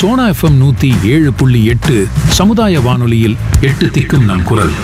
Sona FM நூத்தி ஏழு புள்ளி எட்டு சமுதாய வானொலியில் எட்டு திக்கும் நம் குரல்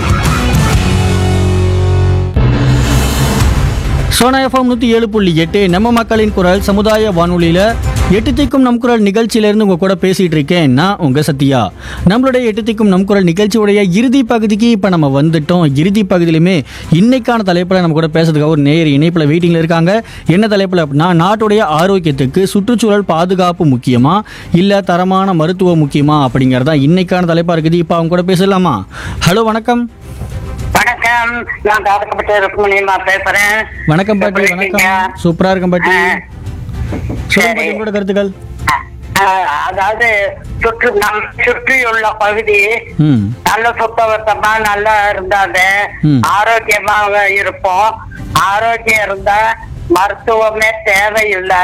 சோனா எஃப்எம் நூற்றி ஏழு புள்ளி எட்டு நம்ம மக்களின் குரல் சமுதாய வானொலியில் எட்டு திக்கும் நம் குரல் நிகழ்ச்சியிலேருந்து உங்கள் கூட பேசிகிட்டு இருக்கேன் நான் உங்கள் சத்யா நம்மளுடைய எட்டு திக்கும் நம் குரல் நிகழ்ச்சியுடைய இறுதி பகுதிக்கு இப்போ நம்ம வந்துட்டோம் இறுதி பகுதியிலுமே இன்னைக்கான தலைப்பில் நம்ம கூட பேசுறதுக்காக ஒரு நேர் இணைப்பில் வெயிட்டிங்கில் இருக்காங்க என்ன தலைப்பில் அப்படின்னா நாட்டுடைய ஆரோக்கியத்துக்கு சுற்றுச்சூழல் பாதுகாப்பு முக்கியமா இல்லை தரமான மருத்துவம் முக்கியமா அப்படிங்கிறது தான் இன்னைக்கான தலைப்பாக இருக்குது இப்போ அவங்க கூட பேசலாமா ஹலோ வணக்கம் வணக்கம் நான் தாதகப்பட்ட ருக்மணியம்மா பேசுறேன் வணக்கம் பாட்டி எப்படி இருக்கீங்க? வணக்கம் சூப்பரா இருக்கும் பாட்டி ஆ, சொல்லுங்க சரி. பாட்டி உங்களோட கருத்துக்கள் ஆ, அதாவது சுற்று நம் சுற்றியுள்ள பகுதி ம் நல்ல சுத்தபத்தமா நல்லா இருந்தாது ம். ஆரோக்கியமாக இருப்போம் ஆரோக்கியம் இருந்தா மருத்துவமே தேவையில்லை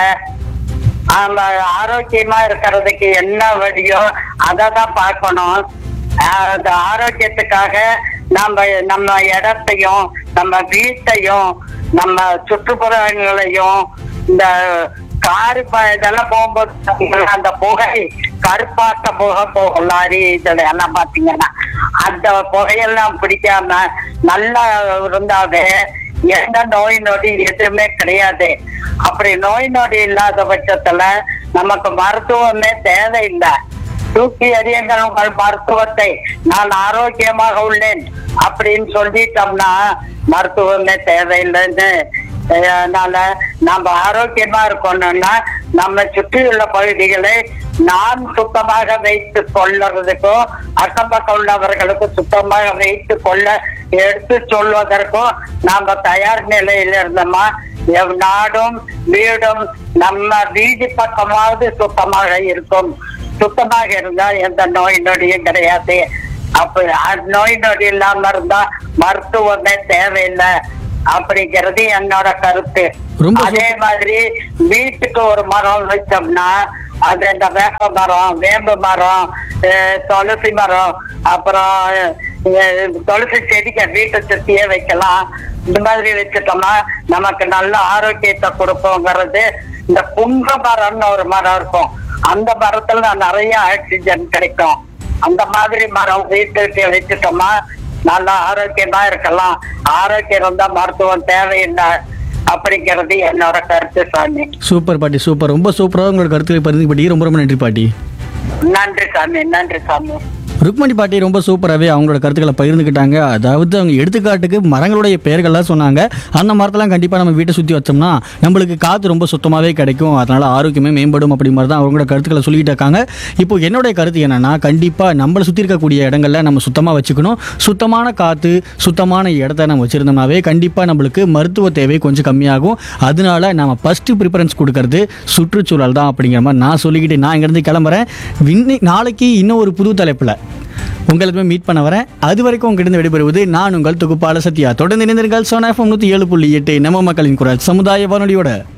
ஆமா ஆரோக்கியமா இருக்கிறதுக்கு என்ன வழியோ அதை தான் பார்க்கணும் ஆஹ் அந்த ஆரோக்கியத்துக்காக நம்ம நம்ம இடத்தையும் நம்ம வீட்டையும் நம்ம சுற்றுப்புறங்களையும் இந்த காரு ப- இதெல்லாம் போகும்போது பாத்தீங்கன்னா அந்த புகை கருப்பாட்ட புகை போகும் லாரி இதுல எல்லாம் பாத்தீங்கன்னா அந்த புகையெல்லாம் பிடிக்காம நல்லா இருந்தாவே எந்த நோய் நொடி எதுவுமே கிடையாது அப்படி நோய் நொடி இல்லாத பட்சத்துல நமக்கு மருத்துவமே தேவையில்லை தூக்கி எறியுங்கள் உங்கள் மருத்துவத்தை நான் ஆரோக்கியமாக உள்ளேன் அப்படின்னு சொல்லிட்டோம்னா மருத்துவமே தேவையில்லைன்னு அஹ், அதனால நம்ம ஆரோக்கியமா இருக்கணும்னா நம்ம சுற்றியுள்ள பகுதிகளை நாம் சுத்தமாக வைத்து கொள்ளுறதுக்கும் அக்கம் பக்கம் உள்ளவர்களுக்கும் சுத்தமாக வைத்து கொள்ள எடுத்து சொல்வதற்கும் நாம தயார் நிலையில இருந்தோமா எவ் நாடும் வீடும் நம்ம வீதி பக்கமாவது சுத்தமாக இருக்கும் சுத்தமாக இருந்தா எந்த நோய் நொடியும் கிடையாது அப்ப அ- நோய் நொடி இல்லாம இருந்தா மருத்துவமே தேவையில்லை அப்படிங்கிறது என்னோட கருத்து ரொம்ப அதே மாதிரி வீட்டுக்கு ஒரு மரம் வச்சோம்னா அது இந்த வேப்ப மரம் வேம்பு மரம் அஹ், துளசி மரம் அப்புறம் அஹ், துளசி செடிக்க வீட்டை சுத்தியே வைக்கலாம் இந்த மாதிரி வச்சுட்டோம்னா நமக்கு நல்ல ஆரோக்கியத்தை கொடுப்போங்கிறது இந்த புங்க மரம்னு ஒரு மரம் இருக்கும் அந்த மரத்துல நிறைய ஆக்சிஜன் கிடைக்கும் அந்த மாதிரி மரம் வீட்டுக்கு வச்சுட்டோம்னா நல்லா ஆரோக்கியமா இருக்கலாம் ஆரோக்கியம் இருந்தா மருத்துவம் தேவையில்லை அப்படிங்கிறது என்னோட கருத்து சாமி சூப்பர் பாட்டி சூப்பர் ரொம்ப சூப்பராக உங்களோட கருத்துக்களை பகிர்ந்து பாட்டி ரொம்ப ரொம்ப நன்றி பாட்டி நன்றி சாமி நன்றி சாமி ருக்மணி பாட்டி ரொம்ப சூப்பராகவே அவங்களோட கருத்துக்களை பகிர்ந்துக்கிட்டாங்க அதாவது அவங்க எடுத்துக்காட்டுக்கு மரங்களுடைய பெயர்கள்லாம் சொன்னாங்க அந்த மரத்தெல்லாம் கண்டிப்பாக நம்ம வீட்டை சுற்றி வச்சோம்னா நம்மளுக்கு காற்று ரொம்ப சுத்தமாகவே கிடைக்கும் அதனால் ஆரோக்கியமே மேம்படும் அப்படி மாதிரி தான் அவங்களோட கருத்துக்களை சொல்லிட்டு இருக்காங்க இப்போ என்னுடைய கருத்து என்னன்னா கண்டிப்பாக நம்மளை சுற்றி இருக்கக்கூடிய இடங்கள்ல நம்ம சுத்தமாக வச்சுக்கணும் சுத்தமான காற்று சுத்தமான இடத்த நம்ம வச்சுருந்தோம்னாவே கண்டிப்பாக நம்மளுக்கு மருத்துவ தேவை கொஞ்சம் கம்மியாகும் அதனால நம்ம ஃபஸ்ட்டு ப்ரிஃபரன்ஸ் கொடுக்கறது சுற்றுச்சூழல் தான் அப்படிங்கிற மாதிரி நான் சொல்லிக்கிட்டு நான் இங்கேருந்து கிளம்புறேன் இன்னி நாளைக்கு இன்னும் ஒரு புது தலைப்பில் உங்களை மீட் பண்ண வரேன் அது வரைக்கும் உங்ககிட்ட விடைபெறுவது நான் உங்கள் தொகுப்பாளர் சத்யா தொடர்ந்து இணைந்திருங்கள் சோனா எஃப்எம் நூற்றி ஏழு புள்ளி எட்டு நம்ம மக்களின் குரல் சமுதாய வானொலியோட